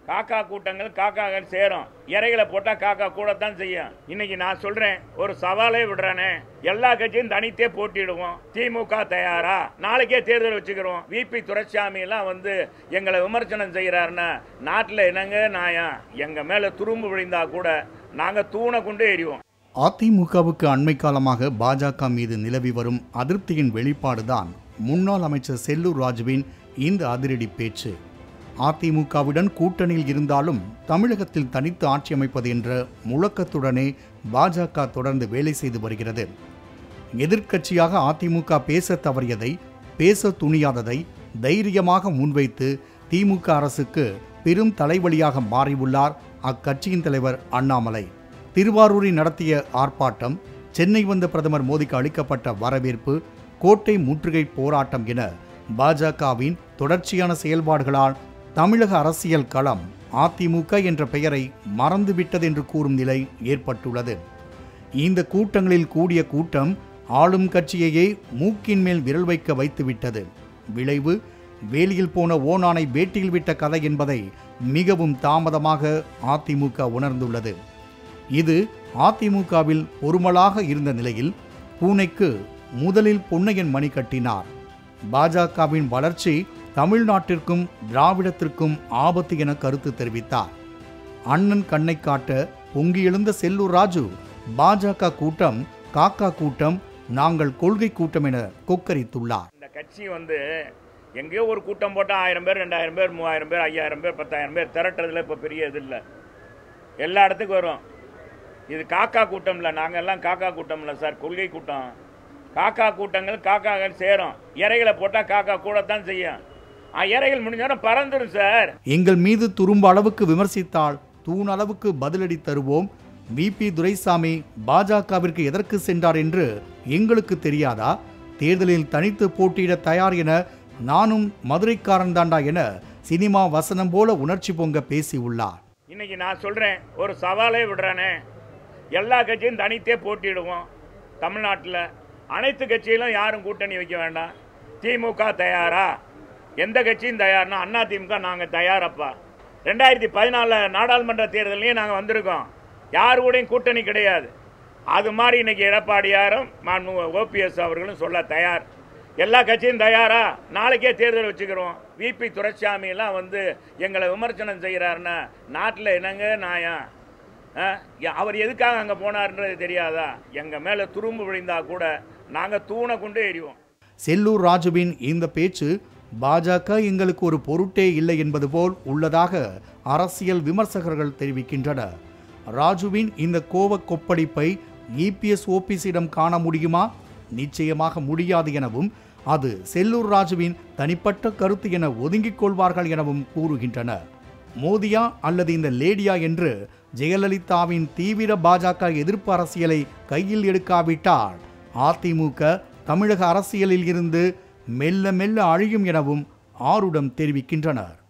காக்கா கூட்டங்கள் காக்காக்கள் சேரும் இறைகளை போட்டா காக்கா கூடத்தான் செய்யும் இன்னைக்கு நான் சொல்றேன் ஒரு சவாலே விடுறானே எல்லா கட்சியும் தனித்தே போட்டிடுவோம் திமுக தயாரா நாளைக்கே தேர்தல் வச்சுக்கிறோம் விபி துரைசாமி எல்லாம் வந்து எங்களை விமர்சனம் செய்யறாருன்னா நாட்டில் என்னங்க நியாயம் எங்க மேல துரும்பு விழுந்தா கூட நாங்க தூணை கொண்டு எறிவோம் அதிமுகவுக்கு அண்மை காலமாக பாஜக மீது நிலவி வரும் அதிருப்தியின் வெளிப்பாடுதான் முன்னாள் அமைச்சர் செல்லூர் ராஜுவின் இந்த அதிரடி பேச்சு அதிமுகவுடன் கூட்டணியில் இருந்தாலும் தமிழகத்தில் தனித்து ஆட்சி அமைப்பது என்ற முழக்கத்துடனே பாஜக தொடர்ந்து வேலை செய்து வருகிறது எதிர்க்கட்சியாக அதிமுக பேச தவறியதை பேச துணியாததை தைரியமாக முன்வைத்து திமுக அரசுக்கு பெரும் தலைவலியாக மாறியுள்ளார் அக்கட்சியின் தலைவர் அண்ணாமலை திருவாரூரில் நடத்திய ஆர்ப்பாட்டம் சென்னை வந்த பிரதமர் மோடிக்கு அளிக்கப்பட்ட வரவேற்பு கோட்டை முற்றுகை போராட்டம் என பாஜகவின் தொடர்ச்சியான செயல்பாடுகளால் தமிழக அரசியல் களம் அதிமுக என்ற பெயரை மறந்துவிட்டது என்று கூறும் நிலை ஏற்பட்டுள்ளது இந்த கூட்டங்களில் கூடிய கூட்டம் ஆளும் கட்சியையே மூக்கின் மேல் விரல் வைக்க வைத்துவிட்டது விளைவு வேலியில் போன ஓனானை வேட்டியில் விட்ட கதை என்பதை மிகவும் தாமதமாக அதிமுக உணர்ந்துள்ளது இது அதிமுகவில் பொறுமலாக இருந்த நிலையில் பூனைக்கு முதலில் பொன்னையன் மணி கட்டினார் பாஜகவின் வளர்ச்சி தமிழ்நாட்டிற்கும் திராவிடத்திற்கும் ஆபத்து என கருத்து தெரிவித்தார் அண்ணன் கண்ணை காட்ட பொங்கி எழுந்த செல்லூர் ராஜு பாஜக கூட்டம் காக்கா கூட்டம் நாங்கள் கொள்கை கூட்டம் என கொக்கரித்துள்ளார் இந்த கட்சி வந்து எங்கேயோ ஒரு கூட்டம் போட்டால் ஆயிரம் பேர் ரெண்டாயிரம் பேர் மூவாயிரம் பேர் ஐயாயிரம் பேர் பத்தாயிரம் பேர் திரட்டுறதுல இப்போ பெரிய இது இல்லை எல்லா இடத்துக்கும் வரும் இது காக்கா கூட்டம் இல்லை நாங்கள் எல்லாம் காக்கா கூட்டம் இல்லை சார் கொள்கை கூட்டம் காக்கா கூட்டங்கள் காக்காக்கள் சேரும் இறைகளை போட்டால் காக்கா கூடத்தான் செய்யும் ஆ, இறைகள் முடிஞ்சோன்னா பறந்துடும் சார் எங்கள் மீது துரும்ப அளவுக்கு விமர்சித்தால் தூண் அளவுக்கு பதிலடி தருவோம் விபி துரைசாமி பாஜகவிற்கு எதற்கு சென்றார் என்று எங்களுக்கு தெரியாதா தேர்தலில் தனித்து போட்டியிட தயார் என நானும் மதுரைக்காரன் தாண்டா என சினிமா வசனம் போல உணர்ச்சி பொங்க பேசியுள்ளார் இன்னைக்கு நான் சொல்றேன் ஒரு சவாலே விடுறானே எல்லா கட்சியும் தனித்தே போட்டிடுவோம் தமிழ்நாட்டில் அனைத்து கட்சியிலும் யாரும் கூட்டணி வைக்க வேண்டாம் திமுக தயாரா எந்த கட்சியும் தயார்னா அண்ணா திமுக நாங்கள் தயாரப்பா ரெண்டாயிரத்தி பதினாலில் நாடாளுமன்ற தேர்தலையும் நாங்கள் வந்திருக்கோம் யார் கூடயும் கூட்டணி கிடையாது அது மாதிரி இன்னைக்கு எடப்பாடியாரும் ஓபிஎஸ் அவர்களும் சொல்ல தயார் எல்லா கட்சியும் தயாரா நாளைக்கே தேர்தல் வச்சுக்கிறோம் விபி துரைசாமி எல்லாம் வந்து எங்களை விமர்சனம் செய்கிறாருன்னா நாட்டில் என்னங்க நியாயம் ஆ? ய- அவர் எதுக்காக அங்கே போனார்ன்றது தெரியாதா எங்கள் மேலே துரும்பு விழுந்தா கூட நாங்கள் தூணை கொண்டு எறிவோம் செல்லூர் ராஜுவின் இந்த பேச்சு பாஜக எங்களுக்கு ஒரு பொருட்டே இல்லை என்பது போல் உள்ளதாக அரசியல் விமர்சகர்கள் தெரிவிக்கின்றனர் ராஜுவின் இந்த கோவ கொப்பளிப்பை இபிஎஸ் ஓபிஎஸிடம் காண முடியுமா நிச்சயமாக முடியாது எனவும் அது செல்லூர் ராஜுவின் தனிப்பட்ட கருத்து என ஒதுங்கிக் கொள்வார்கள் எனவும் கூறுகின்றனர் மோதியா அல்லது இந்த லேடியா என்று ஜெயலலிதாவின் தீவிர பாஜக எதிர்ப்பு அரசியலை கையில் எடுக்காவிட்டால் அதிமுக தமிழக அரசியலில் இருந்து மெல்ல மெல்ல அழியும் எனவும் ஆருடம் தெரிவிக்கின்றனர்